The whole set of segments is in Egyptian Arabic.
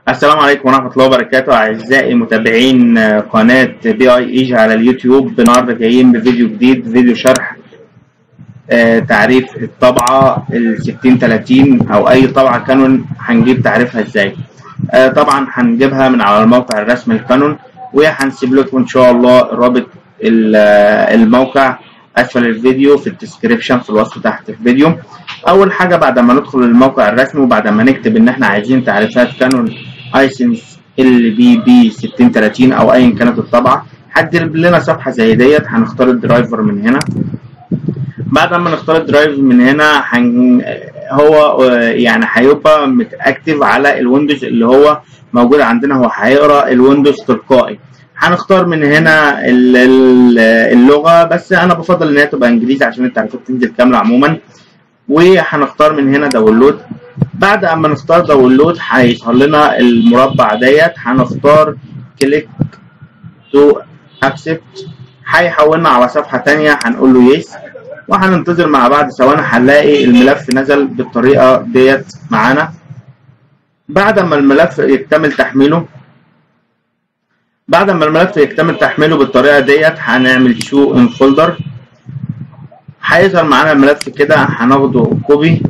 السلام عليكم ورحمة الله وبركاته أعزائي متابعين قناة بي اي ايج على اليوتيوب النهاردة جايين بفيديو جديد فيديو شرح آه، تعريف الطبعة ال 6030 أو أي طبعة كانون هنجيب تعريفها إزاي آه، طبعا هنجيبها من على الموقع الرسمي الكانون وهنسيب لكم إن شاء الله رابط ال- آه، الموقع أسفل الفيديو في الديسكريبشن في الوصف تحت الفيديو أول حاجة بعد ما ندخل الموقع الرسمي وبعد ما نكتب إن إحنا عايزين تعريفات كانون ايسنس ال بي بي 6030 او ايا كانت الطبعه هتجيب لنا صفحه زي ديت هنختار الدرايفر من هنا بعد ما نختار الدرايف من هنا هن... هو آه، يعني هيبقى متاكتف على الويندوز اللي هو موجود عندنا هو هيقرا الويندوز تلقائي هنختار من هنا ال- ال- اللغه بس انا بفضل ان هي تبقى انجليزي عشان التعريفات تنزل كامله عموما وهنختار من هنا داونلود بعد اما نختار داونلود هيظهر لنا المربع ديت هنختار كليك تو اكسبت هيحولنا على صفحه تانية هنقول له يس وهننتظر مع بعض ثواني هنلاقي الملف نزل بالطريقه ديت معانا بعد ما الملف يكتمل تحميله بعد ما الملف يكتمل تحميله بالطريقه ديت هنعمل شو ان فولدر هيظهر معانا الملف كده هناخده كوبي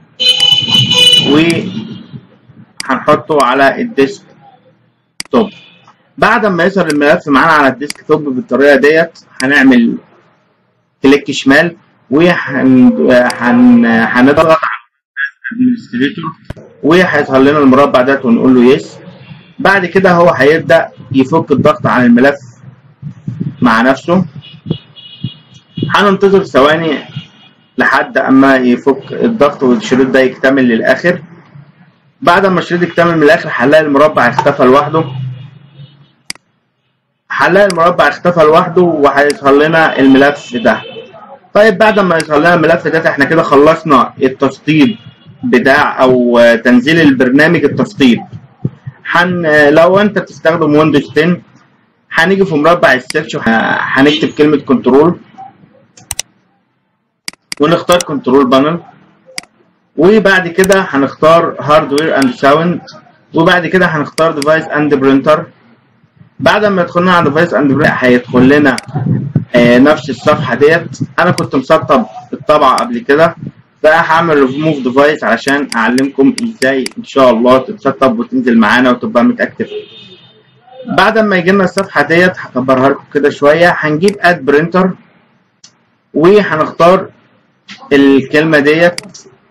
وهنحطه على الديسك توب بعد ما يظهر الملف معانا على الديسك توب بالطريقه ديت هنعمل كليك شمال وهنضغط على ادمنستريتور وهيظهر لنا المربع ده ونقول له يس بعد كده هو هيبدا يفك الضغط عن الملف مع نفسه هننتظر ثواني لحد اما يفك الضغط والشريط ده يكتمل للاخر بعد ما الشريط يكتمل من الاخر هنلاقي المربع اختفى لوحده هنلاقي المربع اختفى لوحده وهيظهر لنا الملف ده طيب بعد ما يظهر لنا الملف ده احنا كده خلصنا التسطيب بتاع او تنزيل البرنامج التسطيب حن لو انت بتستخدم ويندوز 10 هنيجي في مربع السيرش هنكتب كلمة كنترول ونختار كنترول بانل وبعد كده هنختار هاردوير اند ساوند وبعد كده هنختار ديفايس اند برينتر بعد ما يدخلنا على ديفايس اند برينتر هيدخل لنا آه نفس الصفحه ديت انا كنت مسطب الطبعه قبل كده فهعمل ريموف ديفايس علشان اعلمكم ازاي ان شاء الله تتسطب وتنزل معانا وتبقى متاكتف بعد ما يجي لنا الصفحه ديت هكبرها لكم كده شويه هنجيب اد برينتر وهنختار الكلمة ديت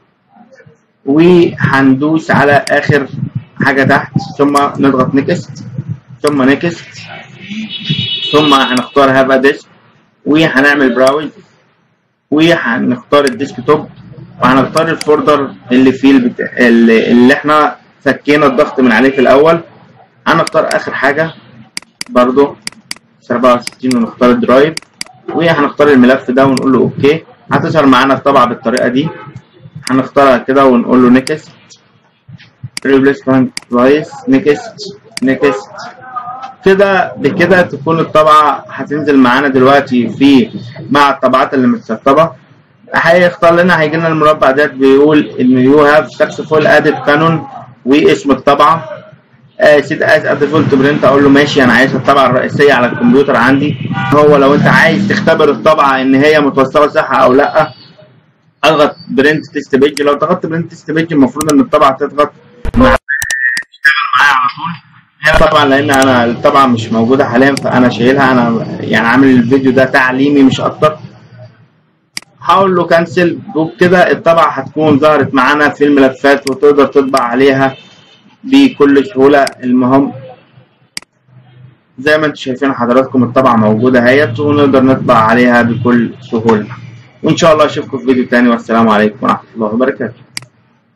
وهندوس على آخر حاجة تحت ثم نضغط نيكست ثم نيكست ثم هنختار هاف ديسك وهنعمل براوز وهنختار الديسك توب وهنختار الفولدر اللي فيه البتا... اللي, اللي احنا فكينا الضغط من عليه في الأول هنختار آخر حاجة برضو 67 ونختار الدرايف وهنختار الملف ده ونقول له اوكي هتظهر معانا الطبعة بالطريقة دي هنختارها كده ونقول له نيكست ريبليسمنت ديفايس نيكست نيكست كده بكده تكون الطبعة هتنزل معانا دلوقتي في مع الطبعات اللي متسطبة هيختار لنا هيجي لنا المربع ده بيقول ان يو هاف سكسسفول ادد كانون واسم الطبعة سيت از ديفولت برنت اقول له ماشي انا عايز الطبعه الرئيسيه على الكمبيوتر عندي هو لو انت عايز تختبر الطبعه ان هي متوصله صح او لا اضغط برنت تيست بيج لو ضغطت برنت تيست بيج المفروض ان الطبعه تضغط مع تشتغل معايا على طول هنا طبعا لان انا الطبعه مش موجوده حاليا فانا شايلها انا يعني عامل الفيديو ده تعليمي مش اكتر هقول له كنسل وبكده الطبعه هتكون ظهرت معانا في الملفات وتقدر تطبع عليها بكل سهولة المهم زي ما انتم شايفين حضراتكم الطبعة موجودة اهيت ونقدر نطبع عليها بكل سهولة وان شاء الله اشوفكم في فيديو تاني والسلام عليكم ورحمة الله وبركاته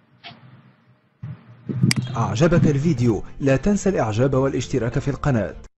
أعجبك الفيديو لا تنسى الإعجاب والاشتراك في القناة